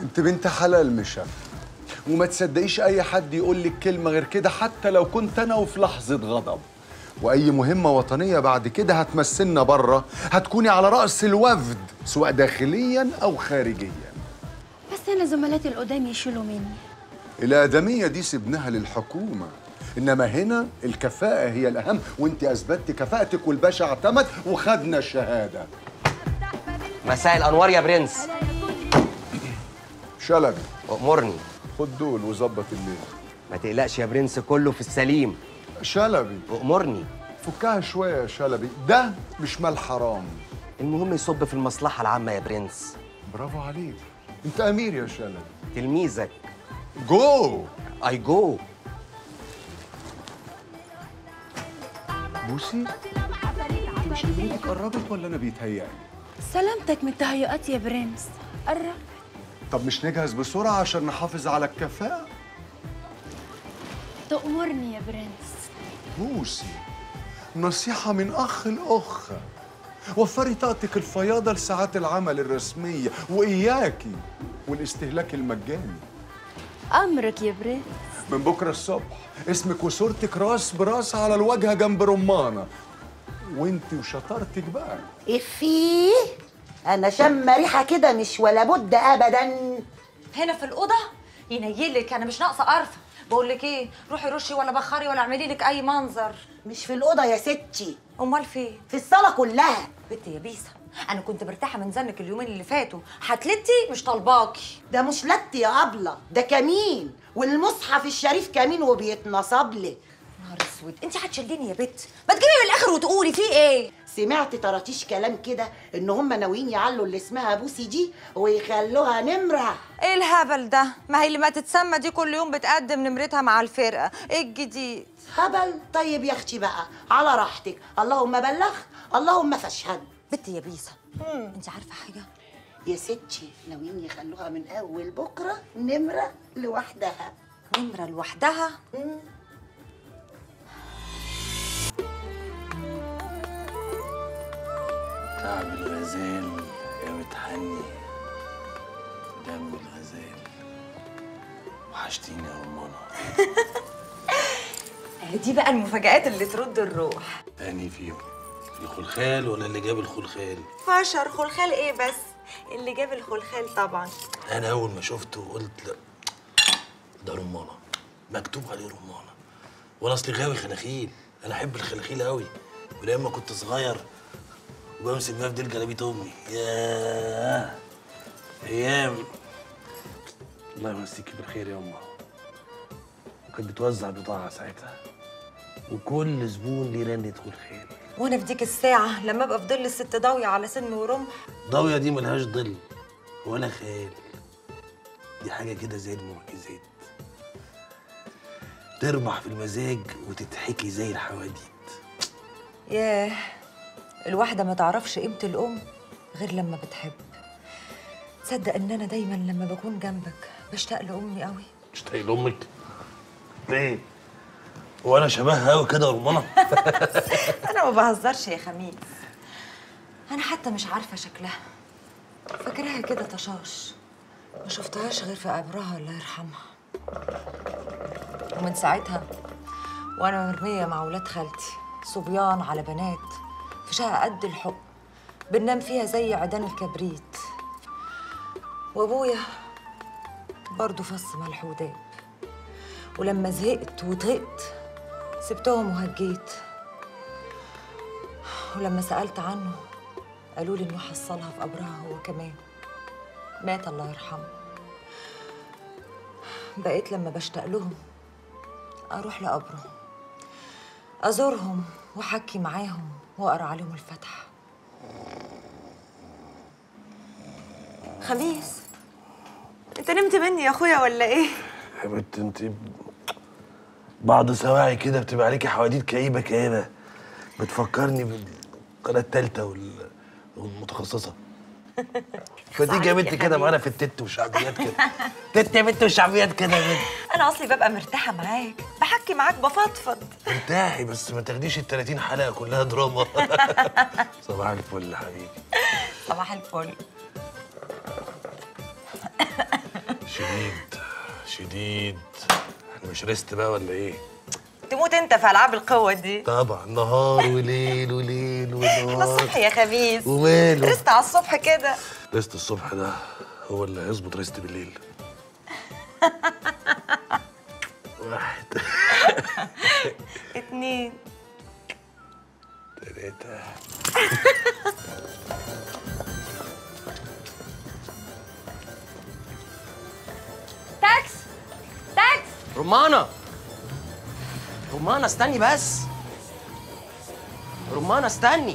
انت بنت حلال مش أنا. وما تصدقيش اي حد يقول لك كلمه غير كده حتى لو كنت انا وفي لحظه غضب واي مهمه وطنيه بعد كده هتمثلنا بره هتكوني على راس الوفد سواء داخليا او خارجيا بس انا زملاتي القدام يشيلوا مني الادميه دي سبناها للحكومه انما هنا الكفاءه هي الاهم وانت اثبتت كفاءتك والباشا اعتمد وخدنا الشهاده مساء الانوار يا برنس شلبي امرني خد دول وظبط الليل ما تقلقش يا برنس كله في السليم شلبي امرني فكها شويه يا شلبي ده مش مال حرام المهم يصب في المصلحه العامه يا برنس برافو عليك انت امير يا شلبي تلميذك جو اي جو بوسي انت مش نمرتك قربت ولا انا بيتهيألي سلامتك من تهيؤات يا برنس قرب طب مش نجهز بسرعه عشان نحافظ على الكفاءه تأمرني يا برنس بوسي نصيحة من أخ لأخ وفري طاقتك الفياضة لساعات العمل الرسمية وإياكي والاستهلاك المجاني امرك يا برنس من بكرة الصبح اسمك وصورتك راس براس على الواجهة جنب رمانة وانت وشطارتك بقى افيه انا شم ريحه كده مش ولا بد ابدا هنا في الاوضه ينيلك انا مش ناقصه قرفه بقول لك ايه روحي رشي ولا بخري ولا اعملي لك اي منظر مش في الاوضه يا ستي امال فين في الصاله كلها بنت يا بيسا انا كنت مرتاحه من زنك اليومين اللي فاتوا هتلتي مش طالباكي ده مش لت يا ابله ده كمين والمصحف الشريف كمين وبيتنصب لك نهار اسود انت هتشليني يا بت ما تجيبي من الاخر وتقولي في ايه سمعت طراطيش كلام كده ان هم ناويين يعلوا اللي اسمها بوسي دي ويخلوها نمره ايه الهبل ده ما هي اللي ما تتسمى دي كل يوم بتقدم نمرتها مع الفرقه ايه الجديد هبل طيب يا اختي بقى على راحتك اللهم بلغت اللهم فاشهد بنت يا بيسا انت عارفه حاجه يا ستي ناويين يخلوها من اول بكره نمره لوحدها نمره لوحدها تعب الغزال يا متحني دم الغزال وحشتيني يا رمانة دي بقى المفاجآت اللي ترد الروح تاني فيهم الخلخال ولا اللي جاب الخلخال فشر خلخال ايه بس اللي جاب الخلخال طبعا انا اول ما شفته قلت لا ده رمانة مكتوب عليه رمانة وانا اصلي غاوي خناخيل انا احب الخلاخيل قوي ولما كنت صغير وبمسك مفدي جلابيه امي ياه ايام الله يمسيكي بالخير يا امه كانت بتوزع بضاعه ساعتها وكل زبون ليه رنة خلخال وانا في ديك الساعه لما ابقى في ظل الست ضاويه على سن ورمح ضاوية دي ملهاش ظل ولا خيال دي حاجة كده زي المعجزات تربح في المزاج وتتحكي زي الحواديت ياه الواحده ما تعرفش قيمه الام غير لما بتحب تصدق ان انا دايما لما بكون جنبك بشتاق لامي قوي مش طايق لأمك ليه؟ هو أنا شبهها أوي كده يا رمانة؟ انا ما بهزرش يا خميس انا حتى مش عارفه شكلها فاكراها كده طشاش ما شفتهاش غير في قبرها الله يرحمها ومن ساعتها وانا مرميه مع ولاد خالتي صبيان على بنات في شقه قد الحب بننام فيها زي عيدان الكبريت وابويا برضه فص ملح وداب ولما زهقت وطقت سبتهم وهجيت ولما سألت عنه قالوا لي إنه حصلها في قبرها هو كمان مات الله يرحمه بقيت لما بشتاق لهم أروح لقبرهم أزورهم وأحكي معاهم وأقرأ عليهم الفاتحة خميس أنت نمت مني يا أخويا ولا إيه؟ يا بنت أنت بعض سواعي كده بتبقى عليكي حواديت كئيبة كئيبة بتفكرني بالقناة التالتة وال- والمتخصصة فتيجي يا بنت كده معانا في التت والشعبيات كده تت يا بنت والشعبيات كده يا بنت أنا أصلي ببقى مرتاحة معاك بحكي معاك بفضفض ارتاحي بس ما تاخديش ال 30 حلقة كلها دراما صباح الفل يا حبيبي صباح الفل شديد شديد احنا مش ريست بقى ولا ايه تموت انت في العاب القوه دي طبعا نهار وليل وليل احنا ونهار الصبح يا خميس وماله رست على الصبح كده ريست الصبح ده هو اللي هيظبط ريست بالليل واحد اتنين تلاتة تاكس تاكس رمانة رمانة استني بس رمانة استني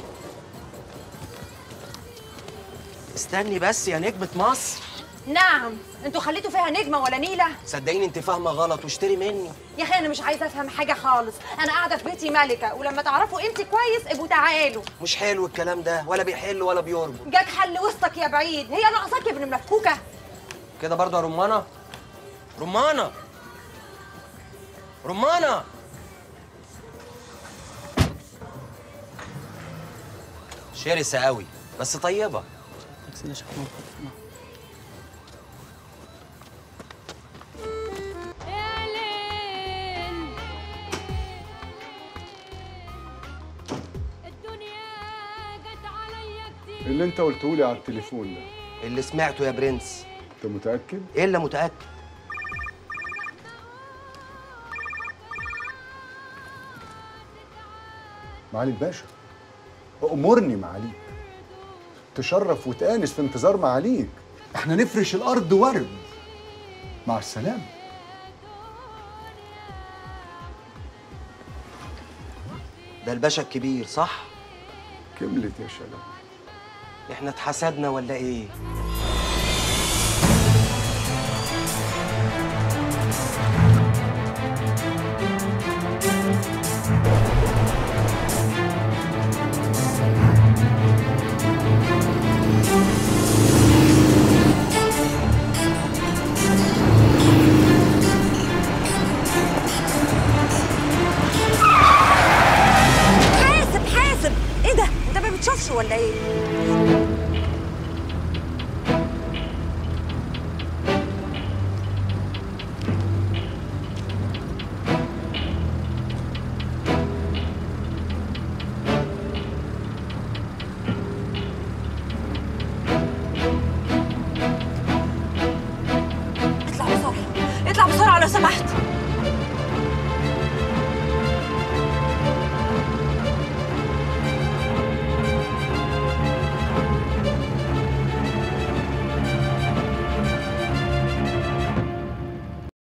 استني بس يا نجمة مصر نعم انتوا خليتوا فيها نجمه ولا نيله صدقيني انت فاهمة غلط واشتري مني يا اخي انا مش عايزه افهم حاجه خالص انا قاعده في بيتي ملكه ولما تعرفوا قيمتي كويس ابقوا تعالوا مش حلو الكلام ده ولا بيحل ولا بيربط جاك حل وسطك يا بعيد هي ناقصاك يا ابن مفكوكه كده برضه يا رمانة رمانة رمانة شرسة قوي بس طيبة اللي انت قلته لي على التليفون ده اللي سمعته يا برنس انت متاكد الا متأكد معالي الباشا امرني معاليك تشرف وتآنس في انتظار معاليك احنا نفرش الارض ورد مع السلامه ده الباشا الكبير صح؟ كملت يا شلال احنا اتحسدنا ولا ايه؟